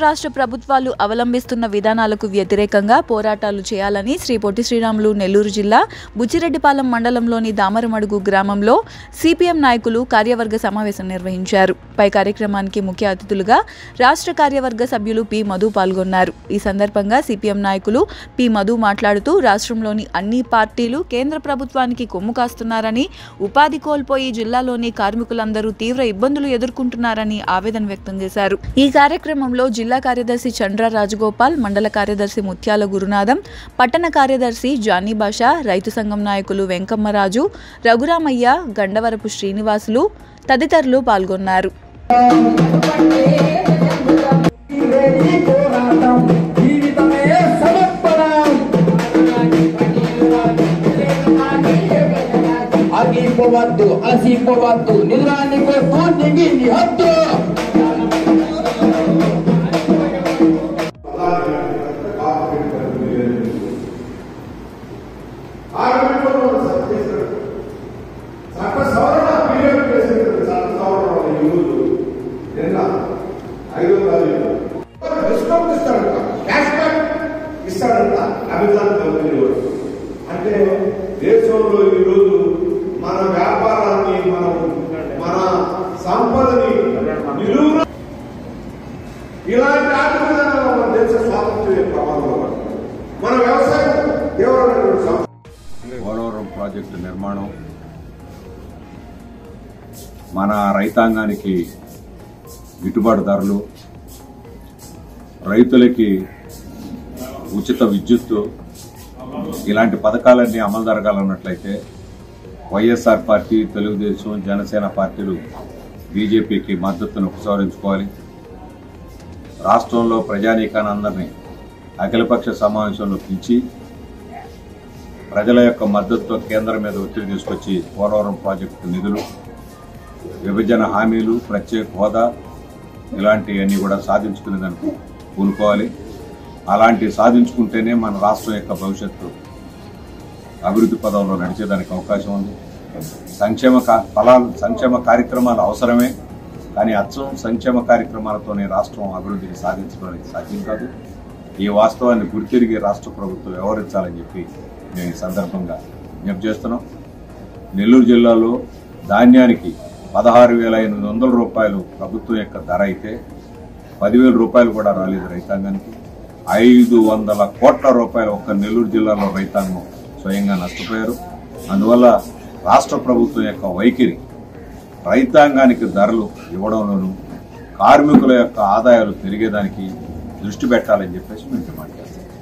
రాష్ట్ర ప్రభుత్వాలు అవలంబిస్తున్న విధానాలకు వ్యతిరేకంగా పోరాటాలు చేయాలని శ్రీ పొట్టి శ్రీరాములు నెల్లూరు జిల్లా బుచ్చిరెడ్డిపాలెం మండలంలోని దామరమడుగు గ్రామంలో సిపిఎం నాయకులు కార్యవర్గ సమావేశం నిర్వహించారు పై కార్యక్రమానికి ముఖ్య అతిథులుగా రాష్ట్ర కార్యవర్గ సభ్యులు పి మధు పాల్గొన్నారు ఈ సందర్భంగా సిపిఎం నాయకులు పి మధు మాట్లాడుతూ రాష్ట్రంలోని అన్ని పార్టీలు కేంద్ర ప్రభుత్వానికి కొమ్ము కాస్తున్నారని ఉపాధి కోల్పోయి జిల్లాలోని కార్మికులందరూ తీవ్ర ఇబ్బందులు ఎదుర్కొంటున్నారని ఆవేదన వ్యక్తం చేశారు ఈ కార్యక్రమంలో జిల్లా కార్యదర్శి చంద్ర రాజగోపాల్ మండల కార్యదర్శి ముత్యాల గురునాథం పట్టణ కార్యదర్శి జానీ బాషా రైతు సంఘం నాయకులు వెంకమ్మరాజు రఘురామయ్య గండవరపు శ్రీనివాసులు తదితరులు పాల్గొన్నారు ఈ పోరాటం జీవితమే సమర్పణం ఆగిపోవద్దు అలసిపోవద్దు నిద్రాన్ని కొట్టు దిగింది హద్దు చట్ట సవరణ పీరియడ్ చేసినటువంటి చట్ట సవరణ వల్ల ఈ రోజు నిన్న ఐదో తారీఖు డిస్కౌంట్ ఇస్తాడంట క్యాష్ బ్యాక్ ఇస్తాడంట అమెజాన్ కంపెనీ వాడు అంటే దేశంలో ఈ రోజు మన వ్యాపారాన్ని మనం మన సంపదని నిలువున ఇలాంటి ఆర్థిక విధానాలు మన దేశ స్వాతంత్ర్య ప్రమాదంలో పడుతుంది మన వ్యవసాయం తీవ్రమైనటువంటి సమస్య పోలవరం ప్రాజెక్టు నిర్మాణం మన రైతాంగానికి గిట్టుబాటు ధరలు రైతులకి ఉచిత విద్యుత్తు ఇలాంటి పథకాలన్నీ అమలు జరగాలన్నట్లయితే వైఎస్ఆర్ పార్టీ తెలుగుదేశం జనసేన పార్టీలు బీజేపీకి మద్దతును ఉపసంహరించుకోవాలి రాష్ట్రంలో ప్రజానీకాన్ని అందరినీ అఖిలపక్ష సమావేశంలో పిలిచి ప్రజల యొక్క మద్దతుతో కేంద్రం మీద ఒత్తిడి తీసుకొచ్చి పోలవరం ప్రాజెక్టు నిధులు విభజన హామీలు ప్రత్యేక హోదా ఇలాంటివన్నీ కూడా సాధించుకునేదానికి పూనుకోవాలి అలాంటి సాధించుకుంటేనే మన రాష్ట్రం యొక్క భవిష్యత్తు అభివృద్ధి పదంలో నడిచేదానికి అవకాశం ఉంది సంక్షేమ కా- ఫలాలు సంక్షేమ కార్యక్రమాలు అవసరమే కానీ అచ్చం సంక్షేమ కార్యక్రమాలతోనే రాష్ట్రం అభివృద్ధిని సాధించడం అనేది సాధ్యం కాదు ఈ వాస్తవాన్ని గుర్తిరిగి రాష్ట్ర ప్రభుత్వం వ్యవహరించాలని చెప్పి మేము ఈ సందర్భంగా విజ్ఞప్తి చేస్తున్నాం నెల్లూరు జిల్లాలో ధాన్యానికి పదహారు వేల ఎనిమిది వందల రూపాయలు ప్రభుత్వం యొక్క ధర అయితే పదివేల రూపాయలు కూడా రాలేదు రైతాంగానికి ఐదు వందల కోట్ల రూపాయలు ఒక్క నెల్లూరు జిల్లాలో రైతాంగం స్వయంగా నష్టపోయారు అందువల్ల రాష్ట్ర ప్రభుత్వం యొక్క వైఖరి రైతాంగానికి ధరలు ఇవ్వడంలోనూ కార్మికుల యొక్క ఆదాయాలు పెరిగేదానికి దృష్టి పెట్టాలని చెప్పేసి మేము డిమాండ్ చేస్తాం